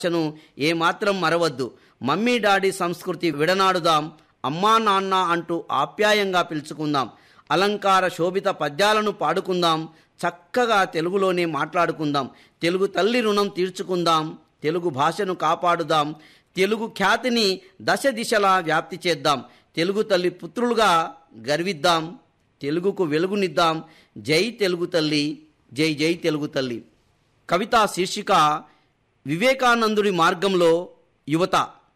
భాషను ఏమాత్రం మరవద్దు mummy daddy సంస్కృతి విడనాడుదాం అమ్మా నాన్న అంటూ ఆప్యాయంగా పిలుచుకుందాం అలంకార శోభిత పద్యాలను పాడుకుందాం చక్కగా తెలుగులోనే మాట్లాడుకుందాం తెలుగు తల్లి రుణం తీర్చుకుందాం తెలుగు భాషను కాపాడుదాం తెలుగు ఖ్యాతిని దశ దిశలా వ్యాప్తి చేద్దాం తెలుగు తల్లి పుత్రులుగా గర్విద్దాం తెలుగుకు వెలుగునిద్దాం జై తెలుగు తల్లి జై జై తెలుగు తల్లి కవితా శీర్షిక వివేకానందుడి మార్గంలో యువత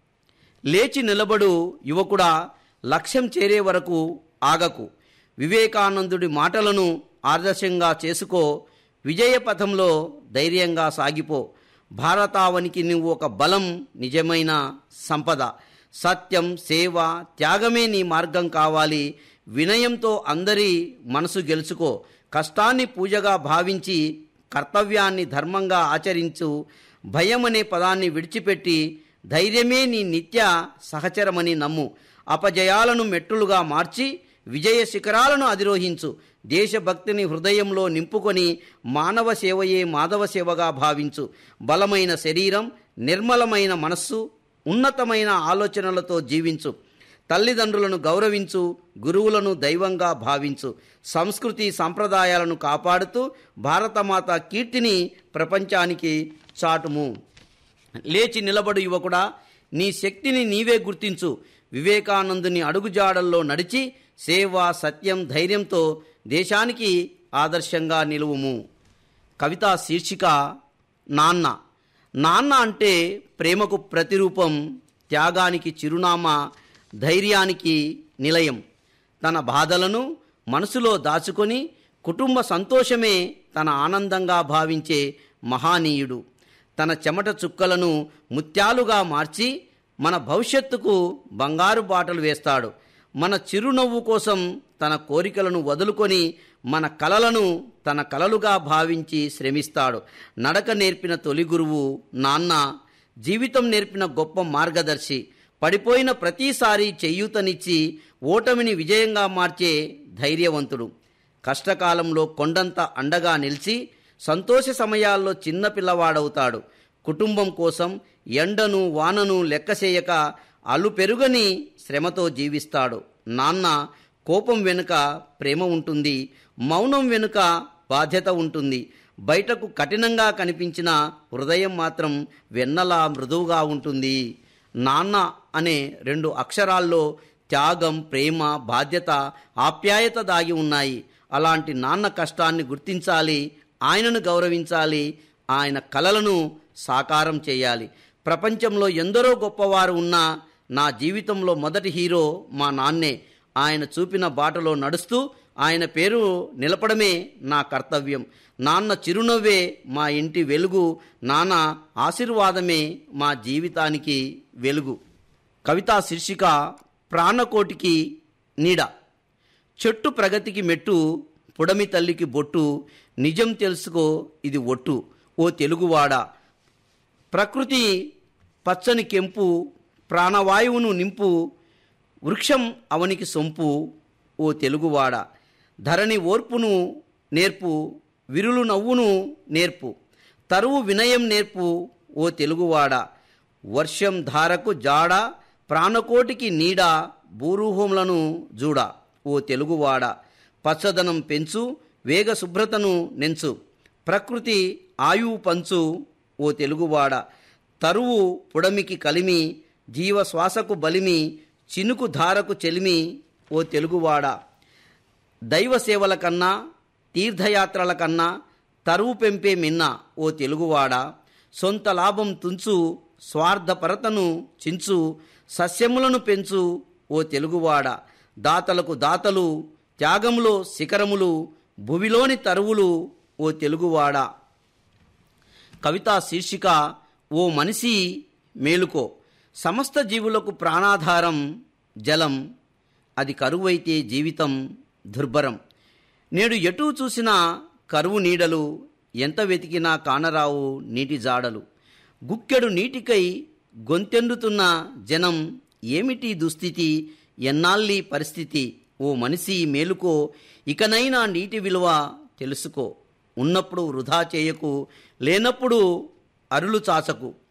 లేచి నిలబడు యువకుడా లక్ష్యం చేరే వరకు ఆగకు వివేకానందుడి మాటలను ఆదర్శంగా చేసుకో విజయపథంలో ధైర్యంగా సాగిపో భారతావనికి నువ్వు ఒక బలం నిజమైన సంపద సత్యం సేవ త్యాగమే నీ మార్గం కావాలి వినయంతో అందరి మనసు గెలుచుకో కష్టాన్ని పూజగా భావించి కర్తవ్యాన్ని ధర్మంగా ఆచరించు భయం అనే పదాన్ని విడిచిపెట్టి ధైర్యమే నీ నిత్య సహచరమని నమ్ము అపజయాలను మెట్టులుగా మార్చి విజయ శిఖరాలను అధిరోహించు దేశభక్తిని హృదయంలో నింపుకొని మానవ సేవయే మాధవ సేవగా భావించు బలమైన శరీరం నిర్మలమైన మనస్సు ఉన్నతమైన ఆలోచనలతో జీవించు తల్లిదండ్రులను గౌరవించు గురువులను దైవంగా భావించు సంస్కృతి సంప్రదాయాలను కాపాడుతూ భారతమాత కీర్తిని ప్రపంచానికి చాటుము లేచి నిలబడు యువకుడా నీ శక్తిని నీవే గుర్తించు వివేకానందుని అడుగుజాడల్లో నడిచి సేవ సత్యం ధైర్యంతో దేశానికి ఆదర్శంగా నిలువుము కవితా శీర్షిక నాన్న నాన్న అంటే ప్రేమకు ప్రతిరూపం త్యాగానికి చిరునామా ధైర్యానికి నిలయం తన బాధలను మనసులో దాచుకొని కుటుంబ సంతోషమే తన ఆనందంగా భావించే మహానీయుడు తన చెమట చుక్కలను ముత్యాలుగా మార్చి మన భవిష్యత్తుకు బంగారు బాటలు వేస్తాడు మన చిరునవ్వు కోసం తన కోరికలను వదులుకొని మన కలలను తన కలలుగా భావించి శ్రమిస్తాడు నడక నేర్పిన తొలి గురువు నాన్న జీవితం నేర్పిన గొప్ప మార్గదర్శి పడిపోయిన ప్రతిసారి చెయ్యూతనిచ్చి ఓటమిని విజయంగా మార్చే ధైర్యవంతుడు కష్టకాలంలో కొండంత అండగా నిలిచి సంతోష సమయాల్లో చిన్న పిల్లవాడవుతాడు కుటుంబం కోసం ఎండను వానను లెక్కచేయక అల్లు పెరుగని శ్రమతో జీవిస్తాడు నాన్న కోపం వెనుక ప్రేమ ఉంటుంది మౌనం వెనుక బాధ్యత ఉంటుంది బయటకు కఠినంగా కనిపించిన హృదయం మాత్రం వెన్నలా మృదువుగా ఉంటుంది నాన్న అనే రెండు అక్షరాల్లో త్యాగం ప్రేమ బాధ్యత ఆప్యాయత దాగి ఉన్నాయి అలాంటి నాన్న కష్టాన్ని గుర్తించాలి ఆయనను గౌరవించాలి ఆయన కలలను సాకారం చేయాలి ప్రపంచంలో ఎందరో గొప్పవారు ఉన్నా నా జీవితంలో మొదటి హీరో మా నాన్నే ఆయన చూపిన బాటలో నడుస్తూ ఆయన పేరు నిలపడమే నా కర్తవ్యం నాన్న చిరునవ్వే మా ఇంటి వెలుగు నాన్న ఆశీర్వాదమే మా జీవితానికి వెలుగు కవితా శీర్షిక ప్రాణకోటికి నీడ చెట్టు ప్రగతికి మెట్టు పుడమి తల్లికి బొట్టు నిజం తెలుసుకో ఇది ఒట్టు ఓ తెలుగువాడ ప్రకృతి పచ్చని కెంపు ప్రాణవాయువును నింపు వృక్షం అవనికి సొంపు ఓ తెలుగువాడ ధరణి ఓర్పును నేర్పు విరులు నవ్వును నేర్పు తరువు వినయం నేర్పు ఓ తెలుగువాడ వర్షం ధారకు జాడ ప్రాణకోటికి నీడ భూరూహములను జూడ ఓ తెలుగువాడ పచ్చదనం పెంచు వేగ శుభ్రతను నెంచు ప్రకృతి ఆయువు పంచు ఓ తెలుగువాడ తరువు పుడమికి కలిమి జీవ శ్వాసకు బలిమి చినుకు ధారకు చెలిమి ఓ తెలుగువాడ దైవ సేవల కన్నా తీర్థయాత్రల కన్నా తరువు పెంపే మిన్న ఓ తెలుగువాడ సొంత లాభం తుంచు స్వార్థపరతను చించు సస్యములను పెంచు ఓ తెలుగువాడ దాతలకు దాతలు త్యాగములో శిఖరములు భువిలోని తరువులు ఓ తెలుగువాడ కవితా శీర్షిక ఓ మనిషి మేలుకో సమస్త జీవులకు ప్రాణాధారం జలం అది కరువైతే జీవితం దుర్భరం నేడు ఎటూ చూసినా కరువు నీడలు ఎంత వెతికినా కానరావు నీటి జాడలు గుక్కెడు నీటికై గొంతెండుతున్న జనం ఏమిటి దుస్థితి ఎన్నాళ్ళీ పరిస్థితి ఓ మనిషి మేలుకో ఇకనైనా నీటి విలువ తెలుసుకో ఉన్నప్పుడు వృధా చేయకు లేనప్పుడు అరులు చాచకు